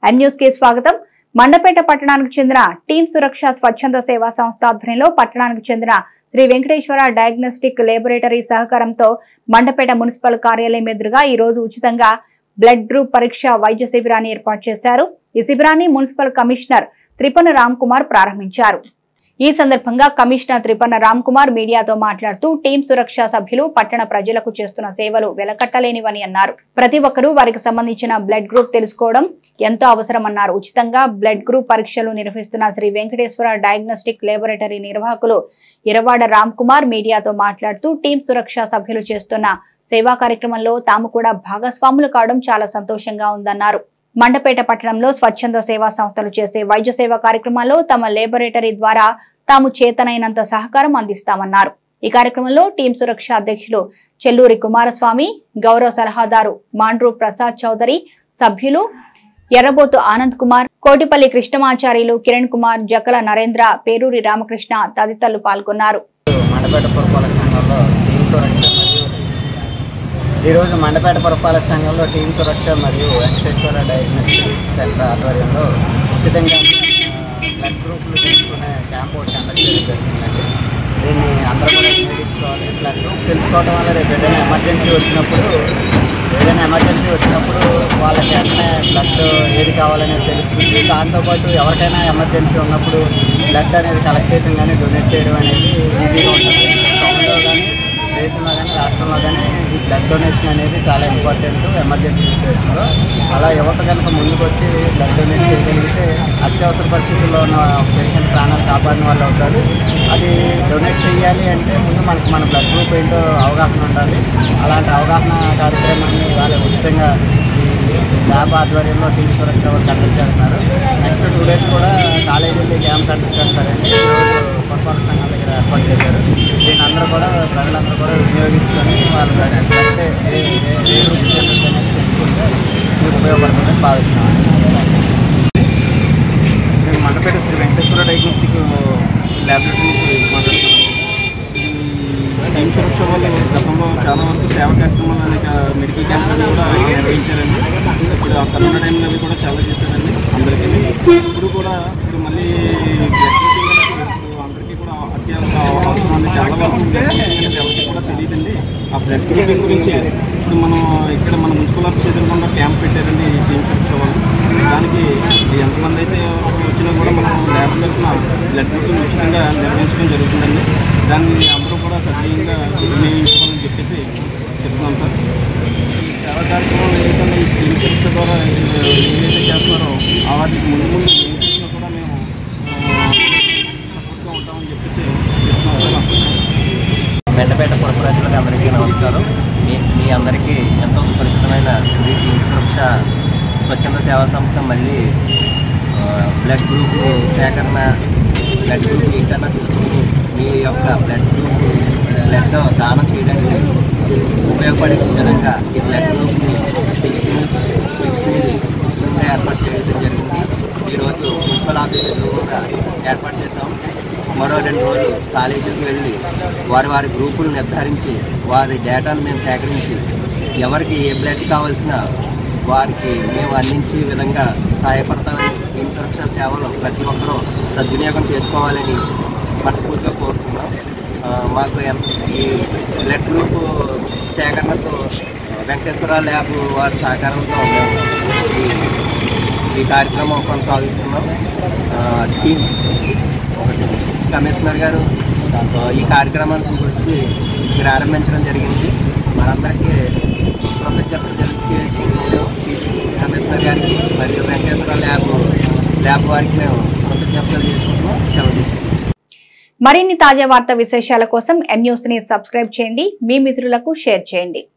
M news కి స్వాగతం మండపేట పట్టణానికి చెందిన టీం సురక్ష స్వచ్ఛంద సేవా సంస్థ ఆధ్వర్యంలో పట్టణానికి చెందిన శ్రీ వెంకటేశ్వర డయాగ్నోస్టిక్ లేబొరేటరీ సహకారంతో మండపేట మున్సిపల్ కార్యాలయం ఎదురుగా ఈ రోజు ఉచితంగా బ్లడ్ గ్రూప్ పరీక్ష వైద్య శిబిరాన్ని ఏర్పాటు చేశారు ఈ శిబిరాన్ని మున్సిపల్ కమిషనర్ త్రిపన రామ్ కుమార్ ప్రారంభించారు ఈ సందర్భంగా కమిషనర్ త్రిపన్న రామ్ కుమార్ మీడియాతో మాట్లాడుతూ టీం సురక్ష సభ్యులు పట్టణ ప్రజలకు చేస్తున్న సేవలు వెలకట్టలేనివని అన్నారు ప్రతి ఒక్కరూ వారికి సంబంధించిన బ్లడ్ గ్రూప్ తెలుసుకోవడం ఎంతో అవసరమన్నారు ఉచితంగా బ్లడ్ గ్రూప్ పరీక్షలు నిర్వహిస్తున్న శ్రీ వెంకటేశ్వర డయాగ్నోస్టిక్ లేబొరేటరీ నిర్వాహకులు ఇరవాడ రామ్ కుమార్ మీడియాతో మాట్లాడుతూ టీం సురక్ష సభ్యులు చేస్తున్న సేవా కార్యక్రమంలో తాము కూడా భాగస్వాములు కావడం చాలా సంతోషంగా ఉందన్నారు మండపేట పట్టణంలో స్వచ్ఛంద సేవా సంస్థలు చేసే వైద్య సేవా కార్యక్రమాల్లో తమ లేబొరేటరీ ద్వారా తాము చేతనైనంత సహకారం అందిస్తామన్నారు ఈ కార్యక్రమంలో టీం సురక్ష అధ్యక్షులు చెల్లూరి కుమారస్వామి గౌరవ సలహాదారు మాండ్రు ప్రసాద్ చౌదరి సభ్యులు ఎర్రబోతు ఆనంద్ కుమార్ కోటిపల్లి కృష్ణమాచార్యులు కిరణ్ కుమార్ జకల నరేంద్ర పేరూరి రామకృష్ణ తదితరులు పాల్గొన్నారు మండపేట పురపాలక సంఘంలో టీం సురక్ష మరియు ఈరోజు మండపేట పురపాలక సంఘంలో టీం సురక్ష మరియు వెంకటేశ్వర డయాగ్నోస్టిక్ సెంటర్ ఆధ్వర్యంలో ఉచితంగా ఆ, బ్లడ్ గ్రూపులు తీసుకునే క్యాంప్ ఒకటి కండక్ట్ చేయడం జరుగుతుందండి దీన్ని అందరూ కూడా వినియోగించుకోవాలి బ్లడ్ గ్రూప్ తెలుసుకోవడం వల్ల రేపు ఏదైనా ఎమర్జెన్సీ వచ్చినప్పుడు ఏదైనా ఎమర్జెన్సీ వచ్చినప్పుడు వాళ్ళకి వెంటనే బ్లడ్ ఏది కావాలనేది తెలుస్తుంది దాంతోపాటు ఎవరికైనా ఎమర్జెన్సీ ఉన్నప్పుడు బ్లడ్ అనేది కలెక్ట్ చేయడం కానీ డొనేట్ చేయడం అనేది ఈజీగా ఉంటుంది టౌన్లో కానీ దేశంలో కానీ రాష్ట్రంలో కానీ ఈ బ్లడ్ డొనేషన్ అనేది చాలా ఇంపార్టెంట్ ఎమర్జెన్సీ సిచ్యువేషన్లో అలా యువత కనుక ముందుకు వచ్చి బ్లడ్ డొనేట్ చేయగలిగితే అత్యవసర పరిస్థితుల్లో ఉన్న పేషెంట్ ప్రాణాలు కాపాడిన వాళ్ళు అవుతారు అది డొనేట్ చేయాలి అంటే ముందు మనకు మన బ్లడ్ గ్రూప్ ఏంటో అవగాహన ఉండాలి అలాంటి అవగాహన కార్యక్రమాన్ని వాళ్ళు ఉచితంగా ఈ ల్యాబ్ ఆధ్వర్యంలో టీం సురక్ష వాళ్ళు కండక్ట్ చేస్తున్నారు నెక్స్ట్ టూ డేస్ కూడా కాలేజీలో క్యాంప్ కండక్ట్ చేస్తారని ఈరోజు పురపాలక సంఘం దగ్గర ఏర్పాటు చేశారు దీని అందరూ కూడా ప్రజలందరూ కూడా వినియోగించుకొని వాళ్ళు అంటే ఏ ఏ ఏ గ్రూప్ అనేది తెలుసుకుంటే మీకు ఉపయోగపడుతుందని భావిస్తున్నాను మేము మండపేట శ్రీ వెంకటేశ్వర డయాగ్నోస్టిక్ ల్యాబొరేటరీ నుంచి మాట్లాడుతున్నాము ఈ టీమ్ సురక్ష వాళ్ళు గతంలో చాలా వరకు సేవా కార్యక్రమాలు అనేక మెడికల్ క్యాంపులు కూడా నిర్వహించారండి ఇప్పుడు ఆ కరోనా టైంలో అవి కూడా చాలా చేశారండి అందరికీ ఇప్పుడు కూడా ఇప్పుడు మళ్ళీ బ్లడ్ గ్రూపింగ్ అనేది ఇప్పుడు అందరికీ కూడా అత్యంత అవసరం ఉంది చాలా వరకు ఉంది. ఎవరికి కూడా తెలియదండి ఆ బ్లడ్ గ్రూపింగ్ గురించి ఇప్పుడు మనం ఇక్కడ మన మున్సిపల్ ఆఫీస్ ఎదురుకుండా క్యాంప్ పెట్టారండి ఈ టీమ్ సురక్ష వాళ్ళు దానికి ఎంతమంది అయితే వచ్చినా కూడా మనం ల్యాబ్ తరఫున బ్లడ్ గ్రూపింగ్ ఉచితంగా నిర్వహించడం జరుగుతుందండి దాన్ని అందరూ కూడా సజీవంగా వినియోగించుకోవాలని చెప్పేసి చెప్తున్నాం సార్ ఈ సేవా కార్యక్రమాలు ఏదైతే ఈ టీమ్ చికిత్స ద్వారా ఏదైతే చేస్తున్నారో ఆ వాటికి ముందు ముందు ఏం చేసినా కూడా మేము సపోర్ట్గా ఉంటామని చెప్పేసి చెప్తున్నాం సార్ మెండపేట పుర ప్రజలకు అందరికీ నమస్కారం మీ మీ అందరికీ ఎంతో సుపరిచితమైన శ్రీ టీం సురక్ష స్వచ్ఛంద సేవా సంస్థ మళ్ళీ ఆ, బ్లడ్ గ్రూప్ సేకరణ బ్లడ్ గ్రూప్ ఈకరణ తీసుకుని మీ యొక్క బ్లడ్ గ్రూప్ బ్లడ్ దానం చేయడానికి ఉపయోగపడే విధంగా ఈ బ్లడ్ గ్రూప్ని తెలుసుకుని తెలుసుకుని ఉచితంగా ఏర్పాటు చేయడం జరిగింది ఈరోజు మున్సిపల్ ఆఫీస్ ఎదురుగుండా ఏర్పాటు చేశాం మరో రెండు రోజులు కాలేజీలకు వెళ్ళి వారి వారి గ్రూపులు నిర్ధారించి వారి డేటాను మేము సేకరించి ఎవరికి ఏ బ్లడ్ కావాల్సిన వారికి మేము అందించే విధంగా సహాయపడతామని టీం సురక్ష సేవలు ప్రతి ఒక్కరూ సద్వినియోగం చేసుకోవాలని మనస్ఫూర్తిగా కోరుతున్నాం ఆ, మాకు ఎంత ఈ బ్లడ్ గ్రూప్ సేకరణకు వెంకటేశ్వర ల్యాబ్ వారి సహకారంతో మేము ఈ- ఈ కార్యక్రమం కొనసాగిస్తున్నాం ఆ, టీం ఒకటి కమిషనర్ గారు ఆ, ఈ కార్యక్రమాన్ని గురించి ప్రారంభించడం జరిగింది మనందరికీ కృతజ్ఞతలు తెలియజేసుకుంటున్నాం కమిషనర్ గారికి మరియు వెంకటేశ్వర ల్యాబ్ ల్యాబ్ వారికి మేము కృతజ్ఞతలు చేసుకుంటున్నాం సెలవు తీసుకుంటున్నాం మరిన్ని తాజా వార్తా విశేషాల కోసం ఎం న్యూస్ ని సబ్స్క్రైబ్ చేయండి మీ మిత్రులకు షేర్ చేయండి